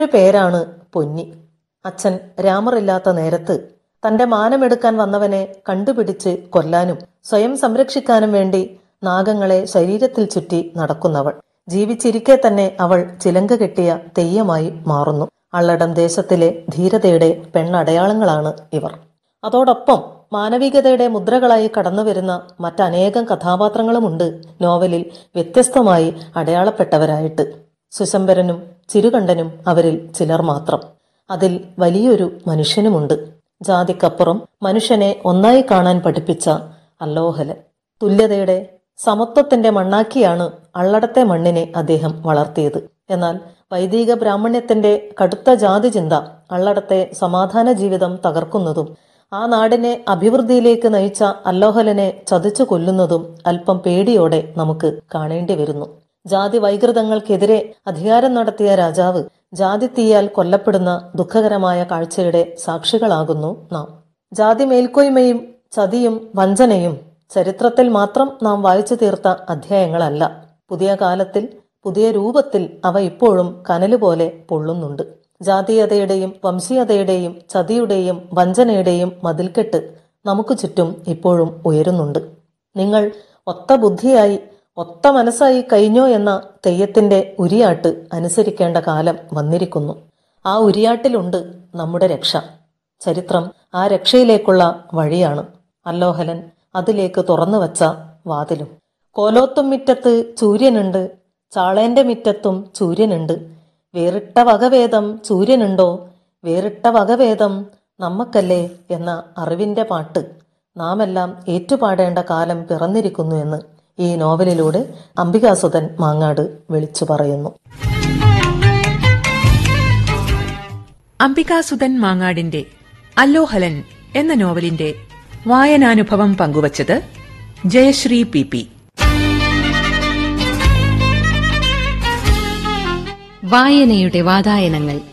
ഒരു പേരാണ് പൊന്നി അച്ഛൻ രാമറില്ലാത്ത നേരത്ത് തന്റെ മാനമെടുക്കാൻ വന്നവനെ കണ്ടുപിടിച്ച് കൊല്ലാനും സ്വയം സംരക്ഷിക്കാനും വേണ്ടി നാഗങ്ങളെ ശരീരത്തിൽ ചുറ്റി നടക്കുന്നവൾ ജീവിച്ചിരിക്കെ തന്നെ അവൾ ചിലങ്ക കെട്ടിയ തെയ്യമായി മാറുന്നു അള്ളടം ദേശത്തിലെ ധീരതയുടെ പെണ്ണടയാളങ്ങളാണ് ഇവർ അതോടൊപ്പം മാനവികതയുടെ മുദ്രകളായി കടന്നുവരുന്ന മറ്റനേകം കഥാപാത്രങ്ങളുമുണ്ട് നോവലിൽ വ്യത്യസ്തമായി അടയാളപ്പെട്ടവരായിട്ട് സുശംബരനും ചിരുകണ്ഠനും അവരിൽ ചിലർ മാത്രം അതിൽ വലിയൊരു മനുഷ്യനുമുണ്ട് ജാതിക്കപ്പുറം മനുഷ്യനെ ഒന്നായി കാണാൻ പഠിപ്പിച്ച അല്ലോഹലൻ തുല്യതയുടെ സമത്വത്തിന്റെ മണ്ണാക്കിയാണ് അള്ളടത്തെ മണ്ണിനെ അദ്ദേഹം വളർത്തിയത് എന്നാൽ വൈദിക ബ്രാഹ്മണ്യത്തിന്റെ കടുത്ത ജാതി ചിന്ത അള്ളടത്തെ സമാധാന ജീവിതം തകർക്കുന്നതും ആ നാടിനെ അഭിവൃദ്ധിയിലേക്ക് നയിച്ച അല്ലോഹലനെ ചതിച്ചു കൊല്ലുന്നതും അല്പം പേടിയോടെ നമുക്ക് കാണേണ്ടി വരുന്നു ജാതി വൈകൃതങ്ങൾക്കെതിരെ അധികാരം നടത്തിയ രാജാവ് ജാതി തീയാൽ കൊല്ലപ്പെടുന്ന ദുഃഖകരമായ കാഴ്ചയുടെ സാക്ഷികളാകുന്നു നാം ജാതി മേൽക്കോയ്മയും ചതിയും വഞ്ചനയും ചരിത്രത്തിൽ മാത്രം നാം വായിച്ചു തീർത്ത അധ്യായങ്ങളല്ല പുതിയ കാലത്തിൽ പുതിയ രൂപത്തിൽ അവ ഇപ്പോഴും കനലുപോലെ പൊള്ളുന്നുണ്ട് ജാതീയതയുടെയും വംശീയതയുടെയും ചതിയുടെയും വഞ്ചനയുടെയും മതിൽക്കെട്ട് നമുക്ക് ചുറ്റും ഇപ്പോഴും ഉയരുന്നുണ്ട് നിങ്ങൾ ഒത്ത ബുദ്ധിയായി ഒത്ത മനസ്സായി കഴിഞ്ഞോ എന്ന തെയ്യത്തിന്റെ ഉരിയാട്ട് അനുസരിക്കേണ്ട കാലം വന്നിരിക്കുന്നു ആ ഉരിയാട്ടിലുണ്ട് നമ്മുടെ രക്ഷ ചരിത്രം ആ രക്ഷയിലേക്കുള്ള വഴിയാണ് അല്ലോഹലൻ അതിലേക്ക് തുറന്നു വച്ച വാതിലും കോലോത്തും മിറ്റത്ത് സൂര്യനുണ്ട് ചാളേന്റെ മിറ്റത്തും സൂര്യനുണ്ട് വേറിട്ട വകവേദം സൂര്യനുണ്ടോ വേറിട്ട വകവേദം നമ്മക്കല്ലേ എന്ന അറിവിന്റെ പാട്ട് നാമെല്ലാം ഏറ്റുപാടേണ്ട കാലം പിറന്നിരിക്കുന്നു എന്ന് ഈ നോവലിലൂടെ അംബികാസുധൻ മാങ്ങാട് വിളിച്ചു പറയുന്നു അംബികാസുധൻ മാങ്ങാടിന്റെ അല്ലോഹലൻ എന്ന നോവലിന്റെ വായനാനുഭവം പങ്കുവച്ചത് ജയശ്രീ പി പി വായനയുടെ വാതായനങ്ങൾ